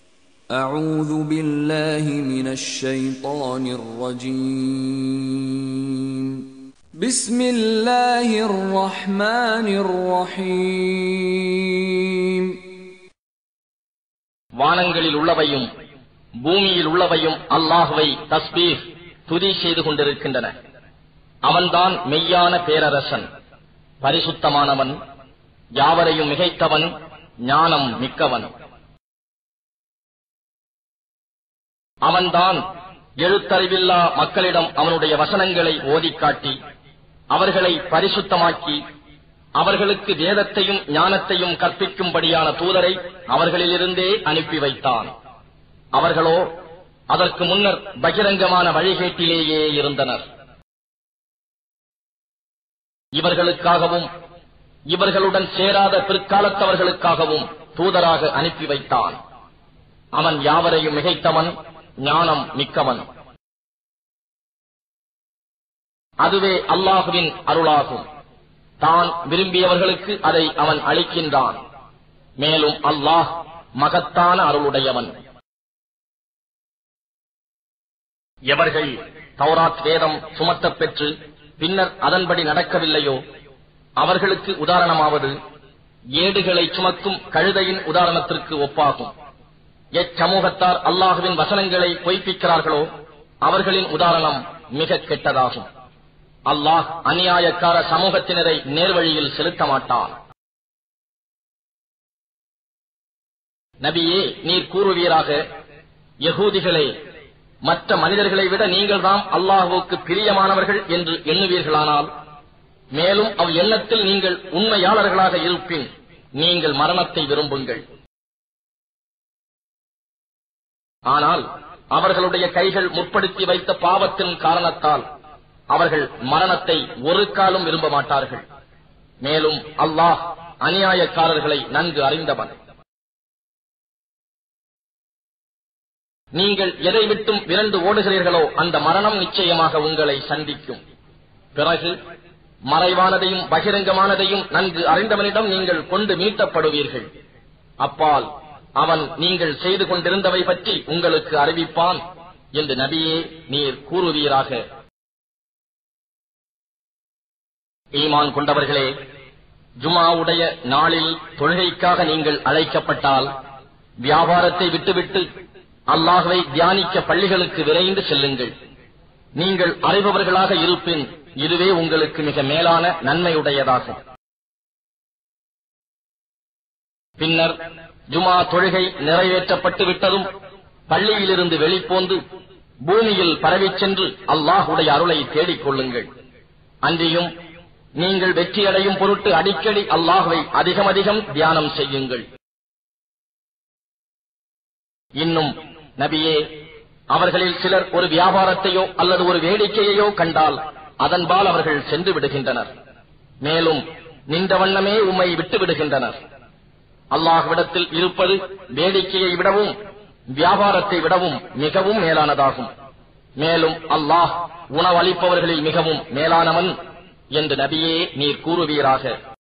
أعوذ بالله من الشيطان الرجيم بسم الله الرحمن الرحيم வானங்களில் உள்ளவையும் பூமியில் உள்ளவையும் அல்லாஹுவை தஸ்பீர் துதி செய்து கொண்டிருக்கின்றன அவன்தான் மெய்யான பேரரசன் பரிசுத்தமானவன் யாவரையும் மிகைத்தவன் ஞானம் மிக்கவன் அவன்தான் எழுத்தறிவில்லா மக்களிடம் அவனுடைய வசனங்களை ஓதிக் காட்டி அவர்களை பரிசுத்தமாக்கி அவர்களுக்கு வேதத்தையும் ஞானத்தையும் கற்பிக்கும்படியான தூதரை அவர்களிலிருந்தே அனுப்பி வைத்தான் அவர்களோ அதற்கு முன்னர் பகிரங்கமான வழிகேட்டிலேயே இருந்தனர் இவர்களுக்காகவும் இவர்களுடன் சேராத பிற்காலத்தவர்களுக்காகவும் தூதராக அனுப்பி வைத்தான் அவன் யாவரையும் மிகைத்தவன் ஞானம் மிக்கவன் அதுவே அல்லாஹுவின் அருளாகும் தான் விரும்பியவர்களுக்கு அதை அவன் அளிக்கின்றான் மேலும் அல்லாஹ் மகத்தான அருளுடையவன் எவர்கள் தௌராத் வேதம் சுமத்தப் பெற்று பின்னர் அதன்படி நடக்கவில்லையோ அவர்களுக்கு உதாரணமாவது ஏடுகளை சுமக்கும் கழுதையின் உதாரணத்திற்கு ஒப்பாகும் எச்சமூகத்தார் அல்லாஹுவின் வசனங்களை பொய்ப்பிக்கிறார்களோ அவர்களின் உதாரணம் மிக கெட்டதாகும் அல்லாஹ் அநியாயக்கார சமூகத்தினரை நேர்வழியில் செலுத்த மாட்டான் நபியே நீர் கூறுவீராக யகூதிகளே மற்ற மனிதர்களை விட நீங்கள்தான் அல்லாஹுவுக்கு பிரியமானவர்கள் என்று எண்ணுவீர்களானால் மேலும் அவ் எண்ணத்தில் நீங்கள் உண்மையாளர்களாக இருப்பின் நீங்கள் மரணத்தை விரும்புங்கள் ஆனால் அவர்களுடைய கைகள் முற்படுத்தி வைத்த பாவத்தின் காரணத்தால் அவர்கள் மரணத்தை ஒரு காலம் விரும்ப மாட்டார்கள் மேலும் அல்லாஹ் அநியாயக்காரர்களை நன்கு அறிந்தவன் நீங்கள் எதை விட்டும் விரண்டு ஓடுகிறீர்களோ அந்த மரணம் நிச்சயமாக உங்களை சந்திக்கும் பிறகு மறைவானதையும் பகிரங்கமானதையும் நன்கு அறிந்தவனிடம் நீங்கள் கொண்டு மீட்டப்படுவீர்கள் அப்பால் அவன் நீங்கள் செய்து கொண்டிருந்தவை பற்றி உங்களுக்கு அறிவிப்பான் என்று நபியே நீர் கூறுவீராக ஈமான் கொண்டவர்களே ஜுமாவுடைய நாளில் தொழுகைக்காக நீங்கள் அழைக்கப்பட்டால் வியாபாரத்தை விட்டுவிட்டு அல்லாஹுவை தியானிக்க பள்ளிகளுக்கு விரைந்து செல்லுங்கள் நீங்கள் அறிபவர்களாக இருப்பின் இதுவே உங்களுக்கு மிக மேலான நன்மையுடையதாகும் பின்னர் ஜுமா தொழுகை நிறைவேற்றப்பட்டு விட்டதும் பள்ளியிலிருந்து வெளிப்போந்து பூமியில் பரவிச் சென்று அல்லாஹுடைய அருளை தேடிக் கொள்ளுங்கள் அன்றியும் நீங்கள் வெற்றியடையும் பொருட்டு அடிக்கடி அல்லாஹுவை அதிகம் அதிகம் தியானம் செய்யுங்கள் இன்னும் நபியே அவர்களில் சிலர் ஒரு வியாபாரத்தையோ அல்லது ஒரு வேடிக்கையையோ கண்டால் அதன்பால் அவர்கள் சென்று விடுகின்றனர் மேலும் நின்ற வண்ணமே உம்மை விட்டு விடுகின்றனர் அல்லாஹ்விடத்தில் இருப்பது வேடிக்கையை விடவும் வியாபாரத்தை விடவும் மிகவும் மேலானதாகும் மேலும் அல்லாஹ் உணவளிப்பவர்களில் மிகவும் மேலானவன் என்று நபியே நீர் கூறுவீராக